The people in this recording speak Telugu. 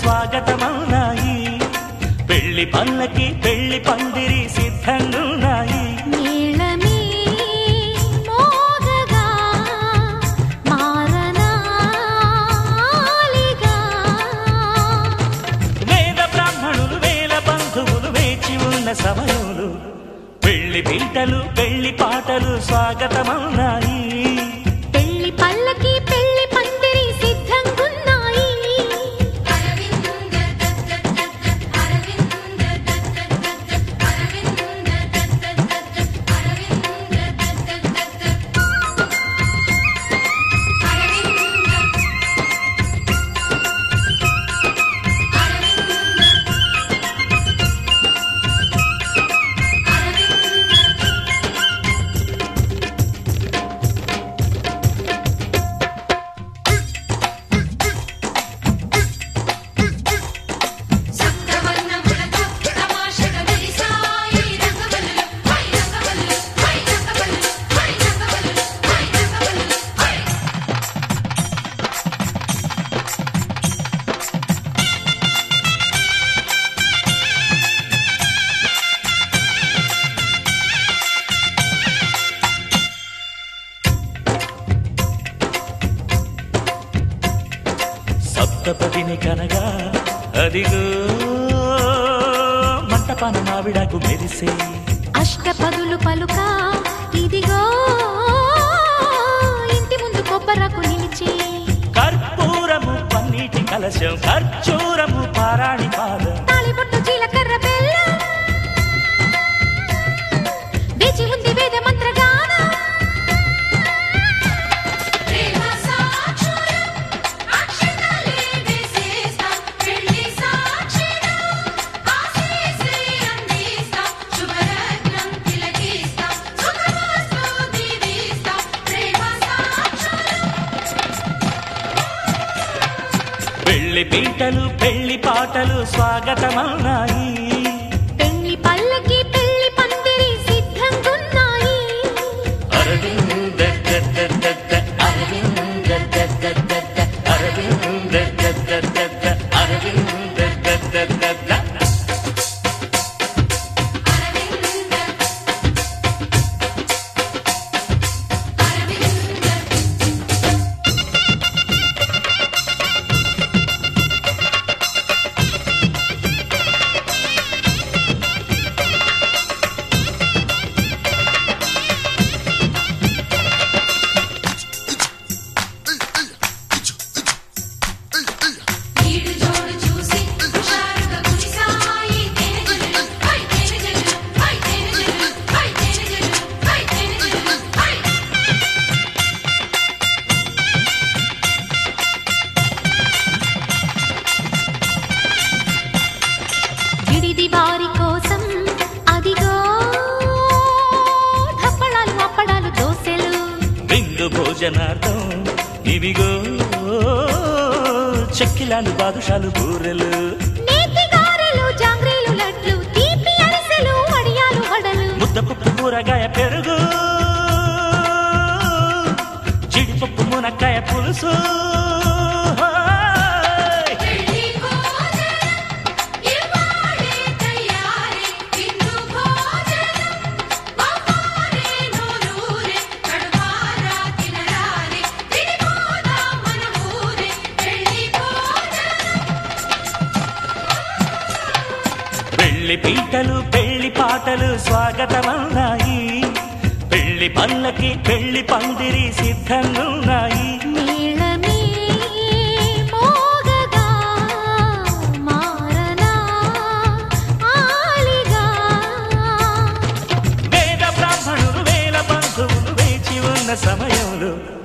స్వాగతమవునాయి పెళ్లి పల్లకి పెళ్లి పందిరి సిద్ధంగున్నాయి నీళమే మోగగా మారనాలిగా వేద బ్రాహ్మణులు వేల బంధువులు వేచి ఉన్న సమయంలో పెళ్లి పీటలు పెళ్లి పాటలు స్వాగతమవునాయి పెళ్లి పల్లకి పెళ్లి పందిరి సిద్ధంగున్నాయి సప్తవర్ణములతో తమాషగ మెరిసాయి రంగవల్లులు హై రంగవల్లులు హై రంగవల్లులు హై రంగవల్లులు హై రంగవల్లులు హై సప్తపదిని కనగా అదిగో మంటపాన మావిడకు మెరిసే అష్టపదులు పలుక ఇదిగో ఇంటి ముందు కొబ్బరకు నిలిచే కర్పూరము పన్నీటి కలశం ఖర్చూరము పారాణి పాదం తాళిబొట్టు జీలకర్ర బెల్లం వేచి ఉంది వేద మంత్రగానం ప్రేమ సాక్షులు అక్షతలే వేసేస్తాం పెళ్లి సాక్షిగా ఆశీస్సులే అందిస్తాం శుభరత్నం తిలకిస్తాం సుఖమస్తు దీవిస్తాం ప్రేమ సాక్షులు పెళ్లి పీటలు పెళ్లి పాటలు స్వాగతమన్నాయి పెళ్లి పల్లకి పెళ్లి పందిరి సిద్ధంగున్నాయి అరవింద దద్దద్దద్ద, అరవింద దద్దద్దద్ద, అరవింద దద్దద్దద్ద, అరవింద దద్దద్దద్ద. ఈడు జోడు చూసి హుషారుగా కురిసాయి తేనెజల్లులు హై తేనెజల్లులు హై తేనెజల్లులు హై తేనెజల్లులు హై తేనెజల్లులు హై విడిది వారి కోసం అదిగో ధప్పడాలు అప్పడాలు దోసెలు విందు భోజనార్థం ఇవిగో చెక్కిలాలు బాదుషాలు బూరెలు నేతి గారెలు జాంగ్రీలు లడ్లు తీపి అరిసెలు వడియాలు వడలు ముద్దపప్పు కూరగాయ పెరుగు జీడిపప్పు మునక్కాయ పులుసు పెళ్లి భోజనం ఇవాళే తయారీ విందు భోజనం బహురే నోరూరే కడుపారా తినరారే తినిపోదాం మన ఊరే పెళ్లి భోజనం పెళ్లి పీటలు పెళ్లి పాటలు స్వాగతమన్నాయి పెళ్లి పల్లకి పెళ్లి పందిరి సిద్ధంగున్నాయి నీళమే మోగగా మారనా ఆలిగా వేద బ్రాహ్మణులు వేల బంధువులు వేచి ఉన్న సమయంలో